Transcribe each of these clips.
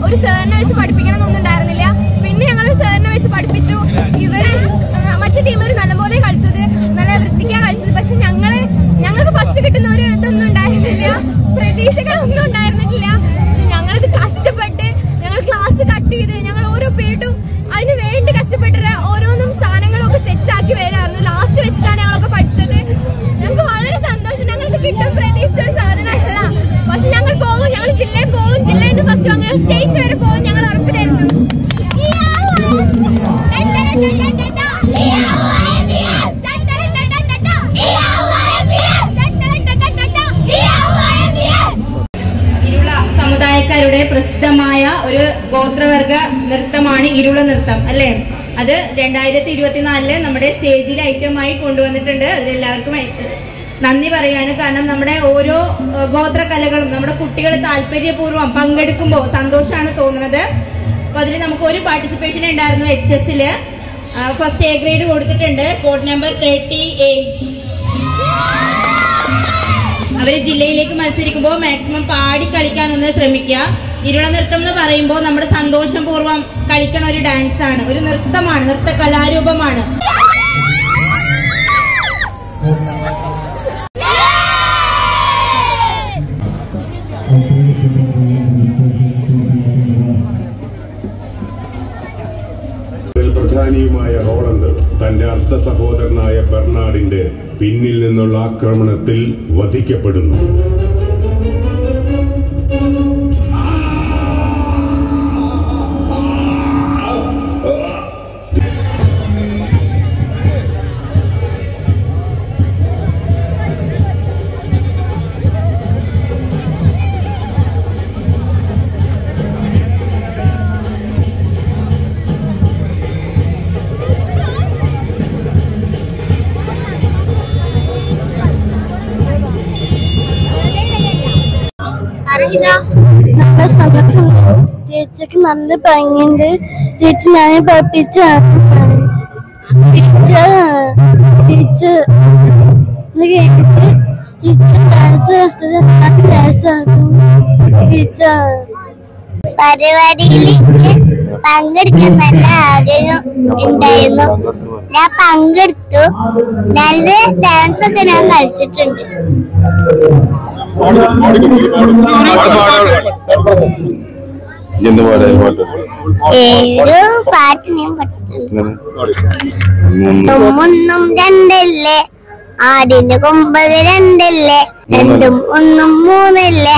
ഒരു സാറിനെ വെച്ച് പഠിപ്പിക്കണം എന്നൊന്നും ഉണ്ടായിരുന്നില്ല പിന്നെ ഞങ്ങൾ സാറിനെ വെച്ച് പഠിപ്പിച്ചു ഇവര് ആ, മറ്റു ടീം ഒരു നല്ലപോലെ കളിച്ചത് നല്ല വൃത്തിക്കാണ് കളിച്ചത് പക്ഷെ ഞങ്ങള് ഞങ്ങൾക്ക് ഫസ്റ്റ് കിട്ടുന്ന ഒരു ഇതൊന്നും ഉണ്ടായിരുന്നില്ല പ്രതീക്ഷകളൊന്നും ഉണ്ടായിരുന്നില്ല പക്ഷെ ഞങ്ങളിത് കഷ്ടപ്പെട്ട് ഞങ്ങൾ ക്ലാസ് കട്ട് ചെയ്ത് ഞങ്ങൾ ഓരോ പീരീഡും അതിന് വേണ്ടി കഷ്ടപ്പെട്ടിട്ട് ഓരോന്നും സാധനങ്ങളും ഒക്കെ സെറ്റ് ആക്കി വരായിരുന്നു ലാസ്റ്റ് വെച്ചിട്ടാണ് ഞങ്ങളൊക്കെ പഠിച്ചത് ഞങ്ങൾക്ക് വളരെ സന്തോഷം ഞങ്ങൾക്ക് കിട്ടും പ്രതീക്ഷിച്ച ഒരു സാധനമല്ല പക്ഷെ ഞങ്ങൾ പോകും ഞങ്ങൾ ജില്ലയിൽ പോകും ജില്ലയിൽ നിന്ന് ഫസ്റ്റ് ഞങ്ങൾ സ്റ്റേറ്റ് വരെ പോകും ഞങ്ങൾ ഉറപ്പ് തരുന്നു ഇരുള സമുദായക്കാരുടെ പ്രസിദ്ധമായ ഒരു ഗോത്രവർഗ നൃത്തമാണ് ഇരുള നൃത്തം അല്ലേ അത് രണ്ടായിരത്തി ഇരുപത്തിനാലില് നമ്മുടെ സ്റ്റേജിൽ ഐറ്റമായി കൊണ്ടുവന്നിട്ടുണ്ട് അതിലെല്ലാവർക്കും ഐ- നന്ദി പറയാണ് കാരണം നമ്മുടെ ഓരോ ഏഹ്, ഗോത്ര കലകളും നമ്മുടെ കുട്ടികൾ താല്പര്യപൂർവ്വം പങ്കെടുക്കുമ്പോൾ സന്തോഷമാണ് തോന്നുന്നത് അപ്പൊ അതിൽ നമുക്ക് ഒരു പാർട്ടിസിപ്പേഷൻ ഉണ്ടായിരുന്നു എച്ച് എസില് ഫസ്റ്റ് എ ഗ്രേഡ് കൊടുത്തിട്ടുണ്ട് കോഡ് നമ്പർ തേർട്ടി എയ്റ്റ് അവര് ജില്ലയിലേക്ക് മത്സരിക്കുമ്പോൾ മാക്സിമം പാടി കളിക്കാനൊന്ന് ശ്രമിക്കുക ഇരുള നൃത്തം എന്ന് പറയുമ്പോൾ നമ്മുടെ സന്തോഷം പൂർവ്വം കളിക്കണ ഒരു ഡാൻസ് ആണ് ഒരു നൃത്തമാണ് നൃത്ത കലാരൂപമാണ് ഇതിൽ പ്രധാനിയുമായ റോളണ്ട് തന്റെ അർദ്ധ സഹോദരനായ ബെർണാഡിന്റെ പിന്നിൽ നിന്നുള്ള ആക്രമണത്തിൽ വധിക്കപ്പെടുന്നു നല്ല സന്തോഷമുണ്ട് ചേച്ചിക്ക് നല്ല ഭംഗിയുണ്ട് ചേച്ചി ഞാൻ പഠിപ്പിച്ചാണ് ടീച്ചർ ടീച്ചർ ഇത് കഴിഞ്ഞിട്ട് ടീച്ചർ ഡാൻസ് കളിച്ചത് ഞാൻ ഡാൻസ് ആക്കും ടീച്ചർ പരിപാടിയിൽ പങ്കെടുക്കാൻ നല്ല ആഗ്രഹം ഉണ്ടായിരുന്നു ഞാൻ പങ്കെടുത്തു നല്ല ഡാൻസ് ഒക്കെ ഞാൻ കളിച്ചിട്ടുണ്ട് എന്ത് പാടാ പാട്ട് ഏഴ് പാട്ട് ഞാൻ പഠിച്ചിട്ടുണ്ട് ഇങ്ങനെ ഒന്നും രണ്ടല്ലേ ആടിന്റെ കൊമ്പത് രണ്ടല്ലേ രണ്ടും ഒന്നും മൂന്നല്ലേ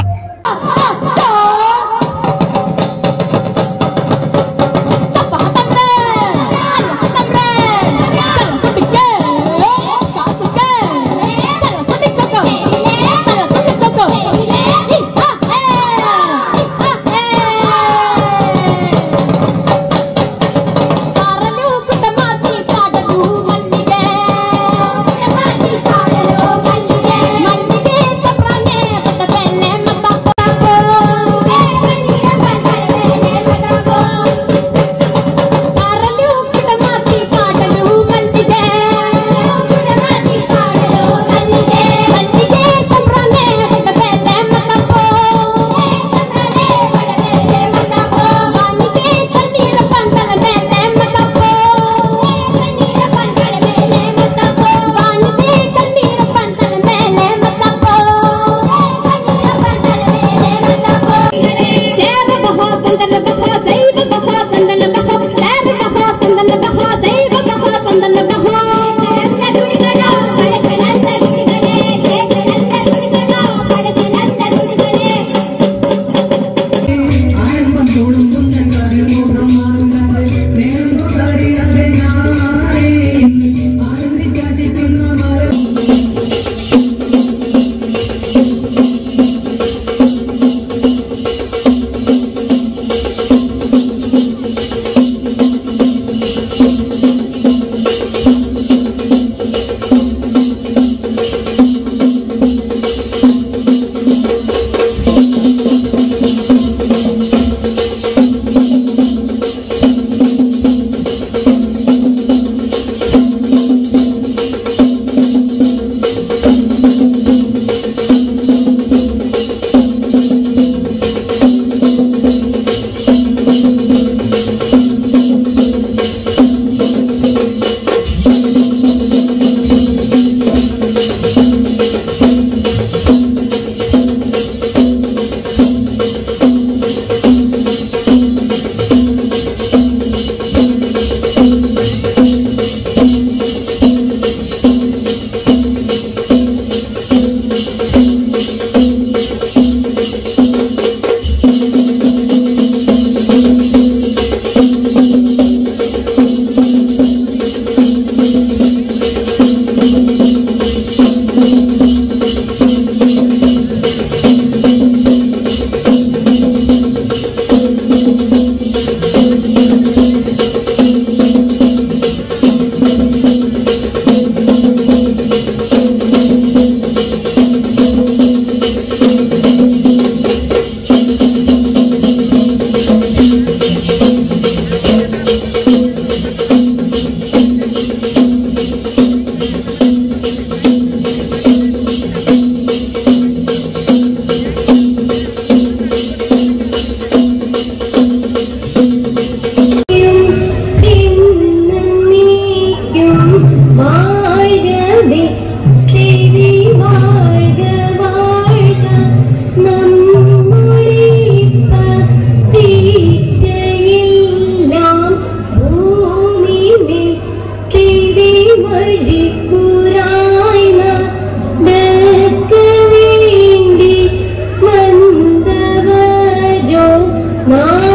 നാല്